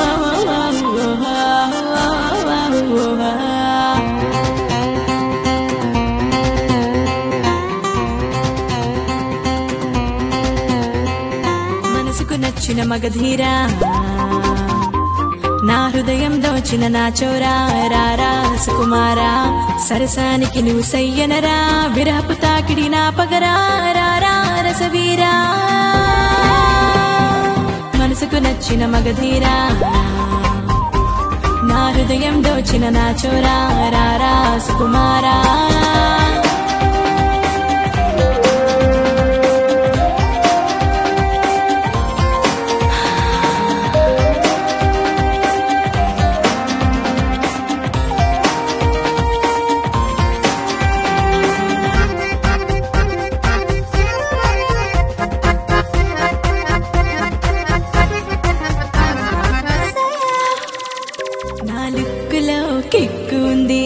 మనసుకు నచ్చిన మగధీరా నా హృదయం దోచిన నా చోరా రారా సుకుమారా సరసానికి నువ్వు సయ్యనరా విరహపు తాకిడి నా పగరా రారా రసవీరా మనసుకు నచ్చిన మగధీరా నా హృదయం దోచిన నా చోరా రారా సుకుమారా నా లుక్కులో కిక్కు ఉంది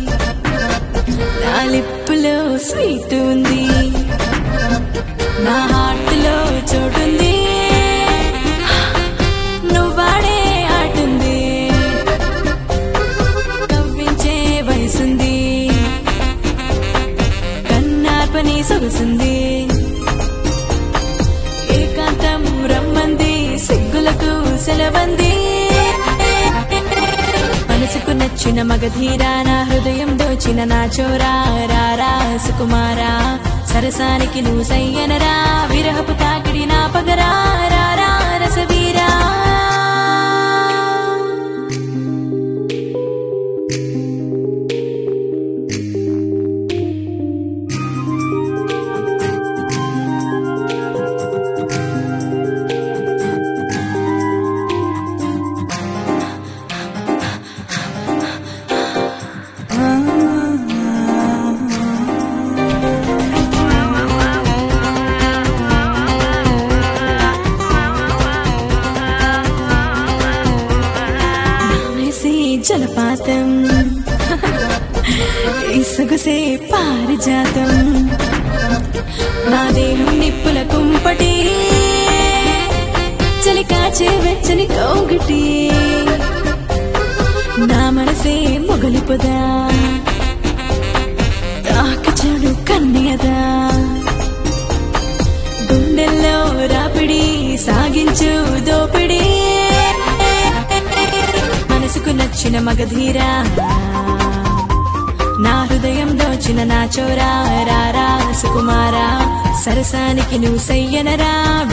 నా లిప్పులో స్వీట్ ఉంది నా హార్ట్లో చోటుంది నువ్వాడే ఆటుంది నవ్వించే వయసుంది కన్నార్పని సొగసుంది ఏకాంతం రమ్మంది సిగ్గులకు సెలవంది మనసుకు నచ్చిన మగధీరా నా హృదయం దోచిన నా చోరా రారా సుకుమారా సరసానికి నువ్వు సయ్యనరా విరహపు తాకిడి నా పగరా రారా రసవీరా వేసే జలపాతం ఇసుగుసే పారిజాతం నా దేహం నిప్పుల కుంపటి చలి కాచే వెచ్చని కౌగటి నా మనసే మొగలిపోదా తాకి చెడు కన్యదా గుండెల్లో రాపిడి సాగించు దోపిడి మనసుకు నచ్చిన మగధీరా నా హృదయం దోచిన నా చోరా రారా సుకుమారా సరసానికి నువ్వు సయ్యనరా